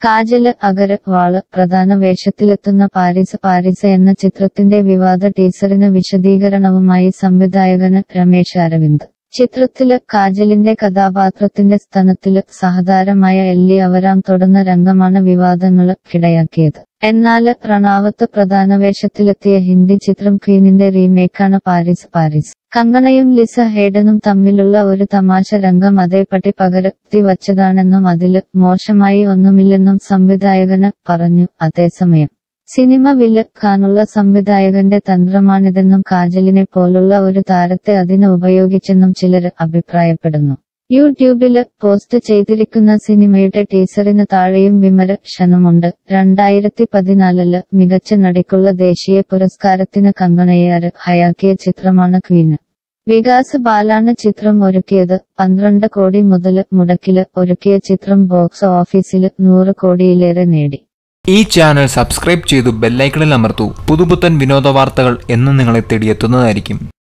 കാജല് അഗര് വാള് പ്രധാന വേഷത്തിലെത്തുന്ന Paris Paris എന്ന ചിത്രത്തിന്റെ വിവാദ ടീസറിന് വിശദീകരണവുമായി സംവിധായകന് രമേശ് അരവിന്ദ് ചിത്രത്തില് കാജലിന്റെ കഥാപാത്രത്തിന്റെ സ്ഥാനത്തില് സഹതാരമായ എല്ലി അവരാം തൊടുന്ന രംഗമാണ് വിവാദങ്ങള് ഇടയാക്കിയത് എന്നാല് പ്രണാവത്ത് പ്രധാന വേഷത്തിലെത്തിയ ഹിന്ദി ചിത്രം ക്വീനിന്റെ റീമേക്കാണ് പാരീസ് പാരീസ് കങ്കണയും ലിസ ഹേഡനും തമ്മിലുള്ള ഒരു തമാശ രംഗം അതേപടി പകർത്തി വച്ചതാണെന്നും അതില് മോശമായി ഒന്നുമില്ലെന്നും സംവിധായകന് പറഞ്ഞു അതേസമയം സിനിമ വിലക്കാനുള്ള സംവിധായകന്റെ തന്ത്രമാണിതെന്നും കാജലിനെ പോലുള്ള ഒരു താരത്തെ അതിന് ഉപയോഗിച്ചെന്നും ചിലര് അഭിപ്രായപ്പെടുന്നു യൂട്യൂബില് പോസ്റ്റ് ചെയ്തിരിക്കുന്ന സിനിമയുടെ ടീസറിന് താഴെയും വിമർശനമുണ്ട് രണ്ടായിരത്തി പതിനാലില് മികച്ച നടിക്കുള്ള ദേശീയ പുരസ്കാരത്തിന് കങ്കണയെ അർഹയാക്കിയ ചിത്രമാണ് ക്വീന് വികാസ് ബാലാണ് ചിത്രം ഒരുക്കിയത് പന്ത്രണ്ട് കോടി മുതൽ മുടക്കില് ഒരുക്കിയ ചിത്രം ബോക്സ് ഓഫീസില് നൂറ് കോടിയിലേറെ നേടി ഈ ചാനൽ സബ്സ്ക്രൈബ് ചെയ്തു ബെല്ലൈക്കണിൽ അമർത്തൂ പുതുപുത്തൻ വിനോദ വാർത്തകൾ എന്ന് നിങ്ങളെ തേടിയെത്തുന്നതായിരിക്കും